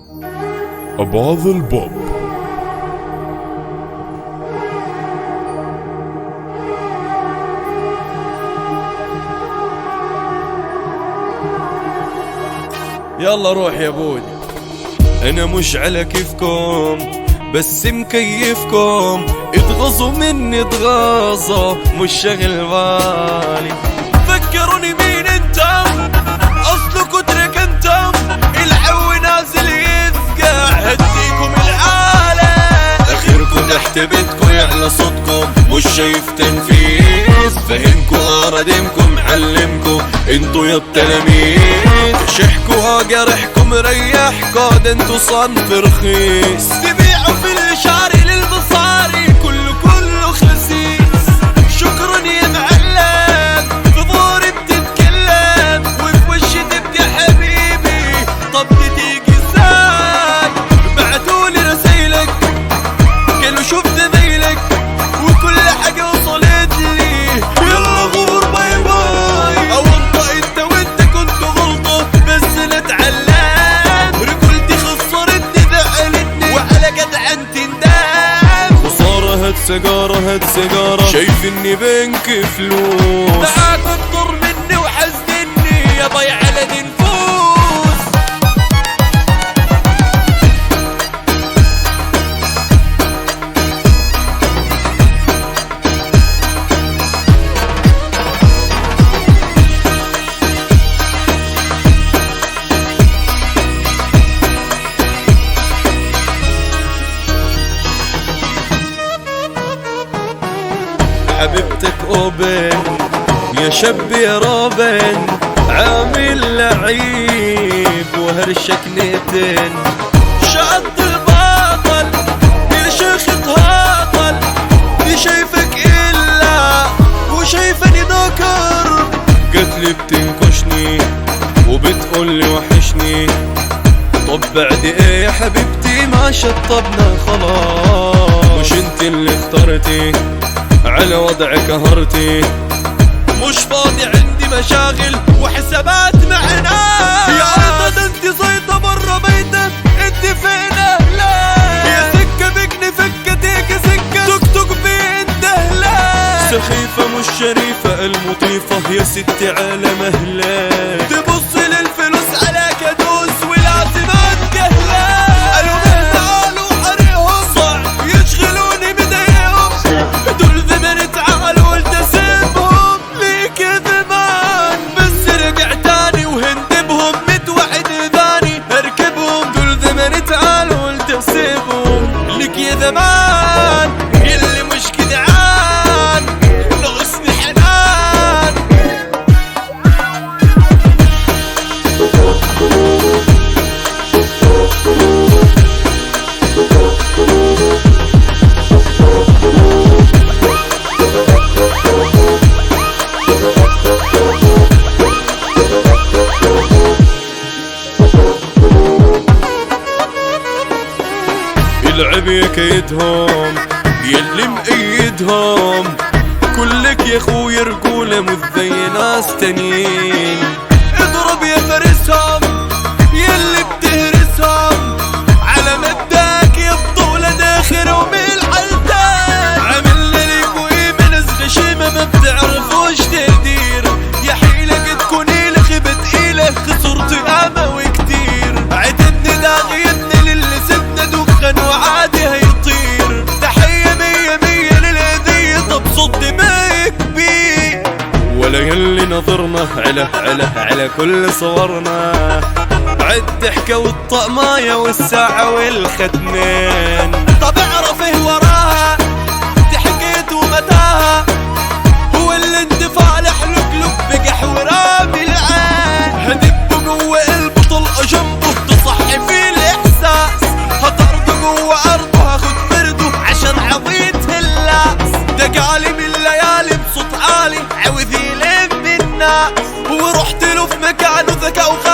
أباظ البوب يلا روح يا بودي انا مش على كيفكم بس مكيفكم اتغصوا مني اتغاظة مش شغل بالي فكروني مين انتم اصلكوا ترك انتم العو نازل يفقع هديكم العالم اخركم تحت بيتكم يعلى صوتكم مش شايف تنفيذ فهمكوا اردمكم حلمكم انتوا يا التلاميذ شحكوا جرحكم ريحكوا ده انتوا صنف رخيص تبيعوا في الشاري للمصاري كله كله خسيس شكرا يا معلم في ظهري بتتكلم وفي وشي تبقى حبيبي طب تيجي ازاي بعتولي رسايلك قالوا شوف زمايلك وكل حاجة وصلت لي يلا غور باي باي او انت انت وانت كنت غلطة بس انا اتعلمت رجولتي خسرتني زعلتني وعلى جدع انت ندم خسارة هات سيجارة هات سيجارة شايف اني بنك فلوس معاك تضر مني وحزنني يا ضيع على دي نفوس حبيبتك اوبن يا شب يا روبن عامل لعيب وهرشك نيتن شد الباطل يا شيخ تهاطل دي شايفك الا وشايفني ذكر قالت لي بتنكشني وبتقول لي وحشني طب بعد ايه يا حبيبتي ما شطبنا خلاص مش انت اللي اخترتي على وضعك قهرتي مش فاضي عندي مشاغل وحسابات مع ناس يا عيطة ده انت زيطة برا بيتك انت فين اهلك يا سكة بكني فكتيك سكة توك توك بين دهلك سخيفة مش شريفة المطيفة يا ستي على مهلك تبص للفلوس على كدوس ولازم اتكهلك قالوا من تعالوا حريهم صعب يشغلوني بديهم دول زمن تعالوا والتسمهم ليك زمان بس رجع تاني وهندبهم متوعد ثاني اركبهم دول زمن تعالوا والتسمهم ليك يا زمان يلي مش جدعان ناقصني حنان العب يا كيدهم يلي مأيدهم كلك يا خويا رجولة مش زي ناس تانيين اضرب يا فارسهم يلي بتهرسهم على مبداك يا بطولة داخل ومن الحلتان عملنا ليكوا ايه من غشيمة ما بتعرفوش تقدير يا حيلة تكوني لخبة إيلة خسرت ياما وكتير عتبني داغيتني للي سبنا دخن وعادي هيطير تحية مية مية للهدية طب صد ما كبير ولا يلي نظرنا على على على كل صورنا عد حكا والطقماية والساعة والختمين طب اعرف ايه وراها دي حكيت ومتاها هو اللي اندفع لحلك بقح ورامي العين هدب جوه قلبه طلقه جنبه تصحي فيه الاحساس هطرده جوه ارضه هاخد برده عشان عويت اللاس ده قالي من الليالي بصوت عالي عاوز يلم الناس ورحت له في مكانه ذكاء